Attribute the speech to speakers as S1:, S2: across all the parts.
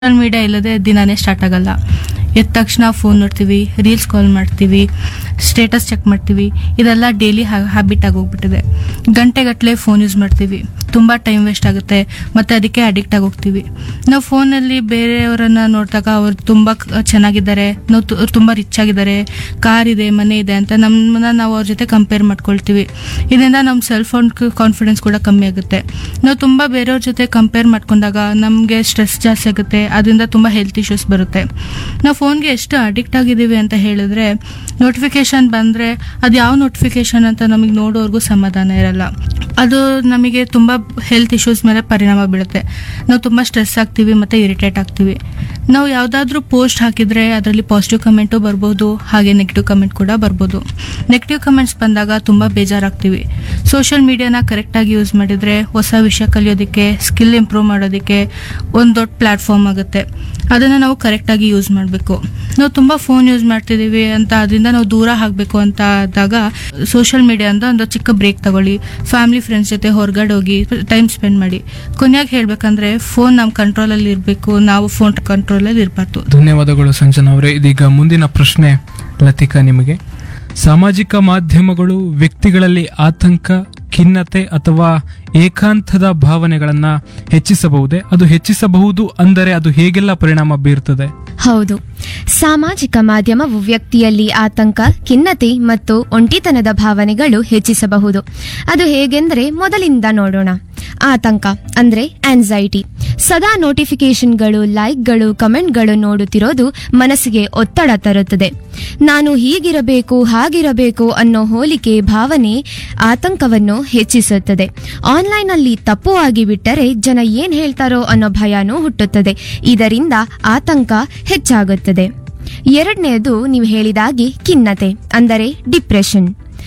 S1: social media ಇಲ್ಲದೆ ದಿನನೇ start ಆಗಲ್ಲ ಎದ್ದ ತಕ್ಷಣ ಫೋನ್ ನೋಡ್ತೀವಿ ರೀಲ್ಸ್ ಕಾಲ್ ಮಾಡ್ತೀವಿ ಸ್ಟೇಟಸ್ ಚೆಕ್ ಮಾಡ್ತೀವಿ ಇದೆಲ್ಲ ಡೈಲಿ ಹ್ಯಾಬಿಟ್ ಆಗೋಗ್ಬಿಟ್ಟಿದೆ ಗಂಟೆಗಟ್ಟಲೆ ಫೋನ್ ಯೂಸ್ ಮಾಡ್ತೀವಿ ತುಂಬ ಟೈಮ್ ವೇಸ್ಟ್ ಆಗುತ್ತೆ ಮತ್ತು ಅದಕ್ಕೆ ಅಡಿಕ್ಟ್ ಆಗೋಗ್ತೀವಿ ನಾವು ಫೋನಲ್ಲಿ ಬೇರೆಯವರನ್ನ ನೋಡಿದಾಗ ಅವ್ರು ತುಂಬ ಕ- ಚೆನ್ನಾಗಿದ್ದಾರೆ ನಾವು ತು- ತುಂಬ ರಿಚ್ ಆಗಿದ್ದಾರೆ ಕಾರ್ ಇದೆ ಮನೆ ಇದೆ ಅಂತ ನಮ್ಮನ್ನ ನಾವು ಅವ್ರ ಜೊತೆ ಕಂಪೇರ್ ಮಾಡ್ಕೊಳ್ತೀವಿ ಇದರಿಂದ ನಮ್ಮ ಸೆಲ್ಫ್ ಕಾನ್ಫಿಡೆನ್ಸ್ ಕೂಡ ಕಮ್ಮಿ ಆಗುತ್ತೆ ನಾವು ತುಂಬ ಬೇರೆಯವ್ರ ಜೊತೆ ಕಂಪೇರ್ ಮಾಡ್ಕೊಂಡಾಗ ನಮಗೆ ಸ್ಟ್ರೆಸ್ ಜಾಸ್ತಿ ಆಗುತ್ತೆ ಅದರಿಂದ ತುಂಬ ಹೆಲ್ತ್ ಇಶ್ಯೂಸ್ ಬರುತ್ತೆ ನಾವು ಫೋನ್ಗೆ ಎಷ್ಟು ಅಡಿಕ್ಟ್ ಆಗಿದ್ದೀವಿ ಅಂತ ಹೇಳಿದ್ರೆ ನೋಟಿಫಿಕೇಶನ್ ಬಂದರೆ ಅದು ಯಾವ ನೋಟಿಫಿಕೇಶನ್ ಅಂತ ನಮಗೆ ನೋಡೋರ್ಗೂ ಸಮಾಧಾನ ಇರಲ್ಲ ಅದು ನಮಗೆ ತುಂಬ ಹೆಲ್ತ್ ಇಶ್ಯೂಸ್ ಮೇಲೆ ಪರಿಣಾಮ ಬೀಳುತ್ತೆ ನಾವು ತುಂಬ ಸ್ಟ್ರೆಸ್ ಆಗ್ತೀವಿ ಮತ್ತು ಇರಿಟೇಟ್ ಆಗ್ತೀವಿ ನಾವು ಯಾವುದಾದ್ರೂ ಪೋಸ್ಟ್ ಹಾಕಿದರೆ ಅದರಲ್ಲಿ ಪಾಸಿಟಿವ್ ಕಮೆಂಟು ಬರ್ಬೋದು ಹಾಗೆ ನೆಗೆಟಿವ್ ಕಮೆಂಟ್ ಕೂಡ ಬರ್ಬೋದು ನೆಗೆಟಿವ್ ಕಮೆಂಟ್ಸ್ ಬಂದಾಗ ತುಂಬ ಬೇಜಾರಾಗ್ತೀವಿ ಸೋಷಿಯಲ್ ಮೀಡಿಯಾನ ಕರೆಕ್ಟಾಗಿ ಯೂಸ್ ಮಾಡಿದರೆ ಹೊಸ ವಿಷಯ ಕಲಿಯೋದಕ್ಕೆ ಸ್ಕಿಲ್ ಇಂಪ್ರೂವ್ ಮಾಡೋದಕ್ಕೆ ಒಂದು ದೊಡ್ಡ ಪ್ಲ್ಯಾಟ್ಫಾರ್ಮ್ ಆಗುತ್ತೆ ಅದನ್ನು ನಾವು ಕರೆಕ್ಟಾಗಿ ಯೂಸ್ ಮಾಡಬೇಕು ನಾವು ತುಂಬ ಫೋನ್ ಯೂಸ್ ಮಾಡ್ತಿದ್ದೀವಿ ಅಂತ ಅದರಿಂದ ನಾವು ದೂರ ಆಗಬೇಕು ಅಂತ ಆದಾಗ ಸೋಷಿಯಲ್ ಮೀಡಿಯಾದಿಂದ ಒಂದು ಚಿಕ್ಕ ಬ್ರೇಕ್ ತಗೊಳ್ಳಿ ಫ್ಯಾಮಿಲಿ ಫ್ರೆಂಡ್ಸ್ ಜೊತೆ ಹೊರಗಡೆ ಹೋಗಿ ಟೈಮ್ ಸ್ಪೆಂಡ್ ಮಾಡಿ ಕೊನೆಯಾಗಿ ಹೇಳ್ಬೇಕಂದ್ರೆ ಫೋನ್ ನಮ್ಮ ಕಂಟ್ರೋಲಲ್ಲಿ ಇರಬೇಕು ನಾವು ಫೋನ್ ಕಂಟ್ರೋಲಲ್ಲಿ ಇರಬಾರ್ದು
S2: ಧನ್ಯವಾದಗಳು ಸಂಜನಾ ಅವರೇ ಇದೀಗ ಮುಂದಿನ ಪ್ರಶ್ನೆ ಲತಿಕಾ ನಿಮಗೆ ಸಾಮಾಜಿಕ ಮಾಧ್ಯಮಗಳು ವ್ಯಕ್ತಿಗಳಲ್ಲಿ ಆತಂಕ ಖಿನ್ನತೆ ಅಥವಾ ಏಕಾಂತದ ಭಾವನೆಗಳನ್ನ ಹೆಚ್ಚಿಸಬಹುದೇ ಅದು ಹೆಚ್ಚಿಸಬಹುದು ಅಂದರೆ ಅದು ಹೇಗೆಲ್ಲ ಪರಿಣಾಮ ಬೀರ್ತದೆ
S3: ಹೌದು ಸಾಮಾಜಿಕ ಮಾಧ್ಯಮವು ವ್ಯಕ್ತಿಯಲ್ಲಿ ಆತಂಕ ಖಿನ್ನತೆ ಮತ್ತು ಒಂಟಿತನದ ಭಾವನೆಗಳು ಹೆಚ್ಚಿಸಬಹುದು ಅದು ಹೇಗೆಂದರೆ ಮೊದಲಿಂದ ನೋಡೋಣ ಆತಂಕ ಅಂದ್ರೆ ಆನ್ಸೈಟಿ ಸದಾ ನೋಟಿಫಿಕೇಶನ್ಗಳು ಲೈಕ್ಗಳು ಕಮೆಂಟ್ಗಳು ನೋಡುತ್ತಿರೋದು ಮನಸ್ಸಿಗೆ ಒತ್ತಡ ತರುತ್ತದೆ ನಾನು ಹೀಗಿರಬೇಕು ಹಾಗಿರಬೇಕು ಅನ್ನೋ ಹೋಲಿಕೆ ಭಾವನೆ ಆತಂಕವನ್ನು ಹೆಚ್ಚಿಸುತ್ತದೆ ಆನ್ಲೈನ್ನಲ್ಲಿ ತಪ್ಪು ಆಗಿ ಬಿಟ್ಟರೆ ಜನ ಏನ್ ಹೇಳ್ತಾರೋ ಅನ್ನೋ ಭಯನೂ ಹುಟ್ಟುತ್ತದೆ ಇದರಿಂದ ಆತಂಕ ಹೆಚ್ಚಾಗುತ್ತದೆ ಎರಡನೆಯದು ನೀವು ಹೇಳಿದಾಗೆ ಖಿನ್ನತೆ ಅಂದರೆ ಡಿಪ್ರೆಷನ್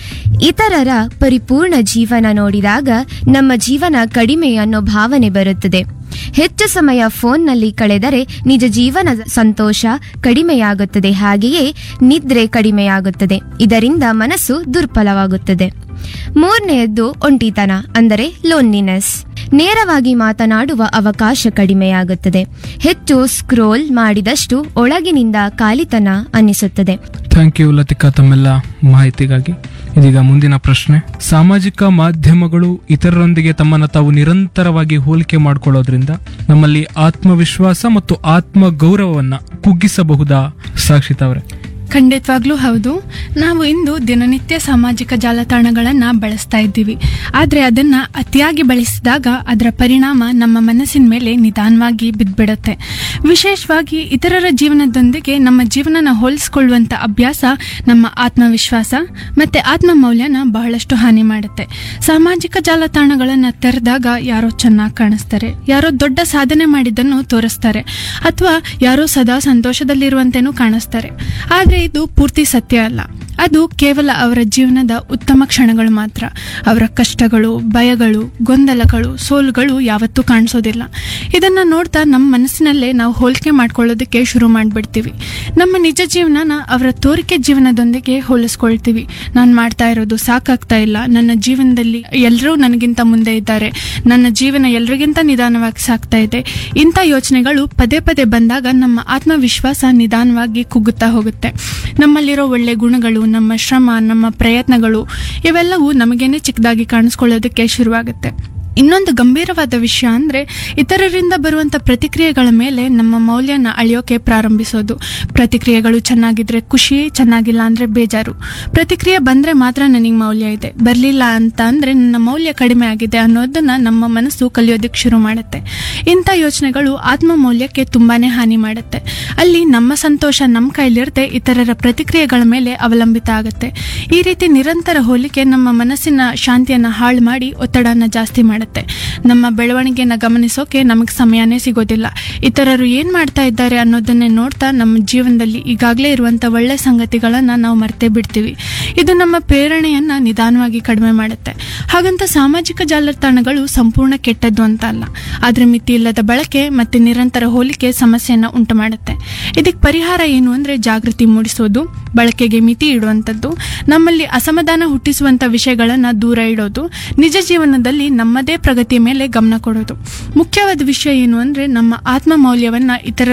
S3: ಇತರರ ಪರಿಪೂರ್ಣ ಜೀವನ ನೋಡಿದಾಗ ನಮ್ಮ ಜೀವನ ಕಡಿಮೆ ಅನ್ನೋ ಭಾವನೆ ಬರುತ್ತದೆ ಹೆಚ್ಚು ಸಮಯ ಫೋನ್ನಲ್ಲಿ ಕಳೆದರೆ ನಿಜ ಜೀವನ ಸಂತೋಷ ಕಡಿಮೆಯಾಗುತ್ತದೆ ಹಾಗೆಯೇ ನಿದ್ರೆ ಕಡಿಮೆಯಾಗುತ್ತದೆ ಇದರಿಂದ ಮನಸ್ಸು ದುರ್ಬಲವಾಗುತ್ತದೆ ಮೂರನೆಯದ್ದು ಒಂಟಿತನ ಅಂದರೆ ಲೋನ್ಲಿನೆಸ್ ನೇರವಾಗಿ ಮಾತನಾಡುವ ಅವಕಾಶ ಕಡಿಮೆಯಾಗುತ್ತದೆ ಹೆಚ್ಚು ಸ್ಕ್ರೋಲ್ ಮಾಡಿದಷ್ಟು ಒಳಗಿನಿಂದ ಖಾಲಿತನ ಅನ್ನಿಸುತ್ತದೆ
S2: ಥ್ಯಾಂಕ್ ಯು ಲತಿಕಾ ತಮ್ಮೆಲ್ಲ ಮಾಹಿತಿಗಾಗಿ ಇದೀಗ ಮುಂದಿನ ಪ್ರಶ್ನೆ ಸಾಮಾಜಿಕ ಮಾಧ್ಯಮಗಳು ಇತರರೊಂದಿಗೆ ತಮ್ಮನ್ನು ತಾವು ನಿರಂತರವಾಗಿ ಹೋಲಿಕೆ ಮಾಡಿಕೊಳ್ಳೋದ್ರಿಂದ ನಮ್ಮಲ್ಲಿ ಆತ್ಮವಿಶ್ವಾಸ ಮತ್ತು ಆತ್ಮ ಗೌರವವನ್ನ ಕುಗ್ಗಿಸಬಹುದಾ ಸಾಕ್ಷಿತ ಅವರೇ
S4: ಖಂಡಿತವಾಗ್ಲೂ ಹೌದು ನಾವು ಇಂದು ದಿನನಿತ್ಯ ಸಾಮಾಜಿಕ ಜಾಲತಾಣಗಳನ್ನು ಬಳಸ್ತಾ ಇದ್ದೀವಿ ಆದರೆ ಅದನ್ನು ಅತಿಯಾಗಿ ಬಳಸಿದಾಗ ಅದರ ಪರಿಣಾಮ ನಮ್ಮ ಮನಸ್ಸಿನ ಮೇಲೆ ನಿಧಾನವಾಗಿ ಬಿದ್ದುಬಿಡುತ್ತೆ ವಿಶೇಷವಾಗಿ ಇತರರ ಜೀವನದೊಂದಿಗೆ ನಮ್ಮ ಜೀವನನ ಹೋಲಿಸ್ಕೊಳ್ಳುವಂಥ ಅಭ್ಯಾಸ ನಮ್ಮ ಆತ್ಮವಿಶ್ವಾಸ ಮತ್ತು ಆತ್ಮಮೌಲ್ಯನ ಬಹಳಷ್ಟು ಹಾನಿ ಮಾಡುತ್ತೆ ಸಾಮಾಜಿಕ ಜಾಲತಾಣಗಳನ್ನು ತೆರೆದಾಗ ಯಾರೋ ಚೆನ್ನಾಗಿ ಕಾಣಿಸ್ತಾರೆ ಯಾರೋ ದೊಡ್ಡ ಸಾಧನೆ ಮಾಡಿದ್ದನ್ನು ತೋರಿಸ್ತಾರೆ ಅಥವಾ ಯಾರೋ ಸದಾ ಸಂತೋಷದಲ್ಲಿರುವಂತೆನೂ ಕಾಣಿಸ್ತಾರೆ ಆದರೆ ಇದು ಪೂರ್ತಿ ಸತ್ಯ ಅಲ್ಲ ಅದು ಕೇವಲ ಅವರ ಜೀವನದ ಉತ್ತಮ ಕ್ಷಣಗಳು ಮಾತ್ರ ಅವರ ಕಷ್ಟಗಳು ಭಯಗಳು ಗೊಂದಲಗಳು ಸೋಲುಗಳು ಯಾವತ್ತೂ ಕಾಣಿಸೋದಿಲ್ಲ ಇದನ್ನು ನೋಡ್ತಾ ನಮ್ಮ ಮನಸ್ಸಿನಲ್ಲೇ ನಾವು ಹೋಲಿಕೆ ಮಾಡ್ಕೊಳ್ಳೋದಕ್ಕೆ ಶುರು ಮಾಡಿಬಿಡ್ತೀವಿ ನಮ್ಮ ನಿಜ ಜೀವನನ ಅವರ ತೋರಿಕೆ ಜೀವನದೊಂದಿಗೆ ಹೋಲಿಸ್ಕೊಳ್ತೀವಿ ನಾನು ಮಾಡ್ತಾ ಇರೋದು ಸಾಕಾಗ್ತಾ ಇಲ್ಲ ನನ್ನ ಜೀವನದಲ್ಲಿ ಎಲ್ಲರೂ ನನಗಿಂತ ಮುಂದೆ ಇದ್ದಾರೆ ನನ್ನ ಜೀವನ ಎಲ್ರಿಗಿಂತ ನಿಧಾನವಾಗಿ ಸಾಗ್ತಾ ಇದೆ ಇಂಥ ಯೋಚನೆಗಳು ಪದೇ ಪದೇ ಬಂದಾಗ ನಮ್ಮ ಆತ್ಮವಿಶ್ವಾಸ ನಿಧಾನವಾಗಿ ಕುಗ್ಗುತ್ತಾ ಹೋಗುತ್ತೆ ನಮ್ಮಲ್ಲಿರೋ ಒಳ್ಳೆ ಗುಣಗಳು ನಮ್ಮ ಶ್ರಮ ನಮ್ಮ ಪ್ರಯತ್ನಗಳು ಇವೆಲ್ಲವೂ ನಮಗೇನೆ ಚಿಕ್ಕದಾಗಿ ಕಾಣಿಸ್ಕೊಳ್ಳೋದಕ್ಕೆ ಶುರುವಾಗುತ್ತೆ ಇನ್ನೊಂದು ಗಂಭೀರವಾದ ವಿಷಯ ಅಂದರೆ ಇತರರಿಂದ ಬರುವಂಥ ಪ್ರತಿಕ್ರಿಯೆಗಳ ಮೇಲೆ ನಮ್ಮ ಮೌಲ್ಯನ ಅಳೆಯೋಕೆ ಪ್ರಾರಂಭಿಸೋದು ಪ್ರತಿಕ್ರಿಯೆಗಳು ಚೆನ್ನಾಗಿದ್ರೆ ಖುಷಿ ಚೆನ್ನಾಗಿಲ್ಲ ಅಂದರೆ ಬೇಜಾರು ಪ್ರತಿಕ್ರಿಯೆ ಬಂದರೆ ಮಾತ್ರ ನನಗೆ ಮೌಲ್ಯ ಇದೆ ಬರಲಿಲ್ಲ ಅಂತ ಅಂದರೆ ನನ್ನ ಮೌಲ್ಯ ಕಡಿಮೆ ಆಗಿದೆ ಅನ್ನೋದನ್ನು ನಮ್ಮ ಮನಸ್ಸು ಕಲಿಯೋದಕ್ಕೆ ಶುರು ಮಾಡುತ್ತೆ ಇಂಥ ಯೋಚನೆಗಳು ಆತ್ಮ ಮೌಲ್ಯಕ್ಕೆ ತುಂಬಾ ಹಾನಿ ಮಾಡುತ್ತೆ ಅಲ್ಲಿ ನಮ್ಮ ಸಂತೋಷ ನಮ್ಮ ಕೈಲಿರದೆ ಇತರರ ಪ್ರತಿಕ್ರಿಯೆಗಳ ಮೇಲೆ ಅವಲಂಬಿತ ಆಗುತ್ತೆ ಈ ರೀತಿ ನಿರಂತರ ಹೋಲಿಕೆ ನಮ್ಮ ಮನಸ್ಸಿನ ಶಾಂತಿಯನ್ನು ಹಾಳು ಮಾಡಿ ಒತ್ತಡನ ಜಾಸ್ತಿ ಮಾಡುತ್ತೆ ನಮ್ಮ ಬೆಳವಣಿಗೆನ ಗಮನಿಸೋಕೆ ನಮಗೆ ಸಮಯನೇ ಸಿಗೋದಿಲ್ಲ ಇತರರು ಏನು ಮಾಡ್ತಾ ಇದ್ದಾರೆ ಅನ್ನೋದನ್ನೇ ನೋಡ್ತಾ ನಮ್ಮ ಜೀವನದಲ್ಲಿ ಈಗಾಗಲೇ ಇರುವಂಥ ಒಳ್ಳೆ ಸಂಗತಿಗಳನ್ನು ನಾವು ಮರ್ತೇ ಬಿಡ್ತೀವಿ ಇದು ನಮ್ಮ ಪ್ರೇರಣೆಯನ್ನ ನಿಧಾನವಾಗಿ ಕಡಿಮೆ ಮಾಡುತ್ತೆ ಹಾಗಂತ ಸಾಮಾಜಿಕ ಜಾಲತಾಣಗಳು ಸಂಪೂರ್ಣ ಕೆಟ್ಟದ್ದು ಅಂತ ಅಲ್ಲ ಆದರೆ ಮಿತಿ ಇಲ್ಲದ ಬಳಕೆ ಮತ್ತೆ ನಿರಂತರ ಹೋಲಿಕೆ ಸಮಸ್ಯೆಯನ್ನ ಉಂಟು ಮಾಡುತ್ತೆ ಇದಕ್ಕೆ ಪರಿಹಾರ ಏನು ಅಂದ್ರೆ ಜಾಗೃತಿ ಮೂಡಿಸೋದು ಬಳಕೆಗೆ ಮಿತಿ ಇಡುವಂಥದ್ದು ನಮ್ಮಲ್ಲಿ ಅಸಮಾಧಾನ ಹುಟ್ಟಿಸುವಂಥ ವಿಷಯಗಳನ್ನು ದೂರ ಇಡೋದು ನಿಜ ಜೀವನದಲ್ಲಿ ನಮ್ಮದೇ ಪ್ರಗತಿಯ ಮೇಲೆ ಗಮನ ಕೊಡೋದು ಮುಖ್ಯವಾದ ವಿಷಯ ಏನು ಅಂದ್ರೆ ನಮ್ಮ ಆತ್ಮ ಮೌಲ್ಯವನ್ನ ಇತರ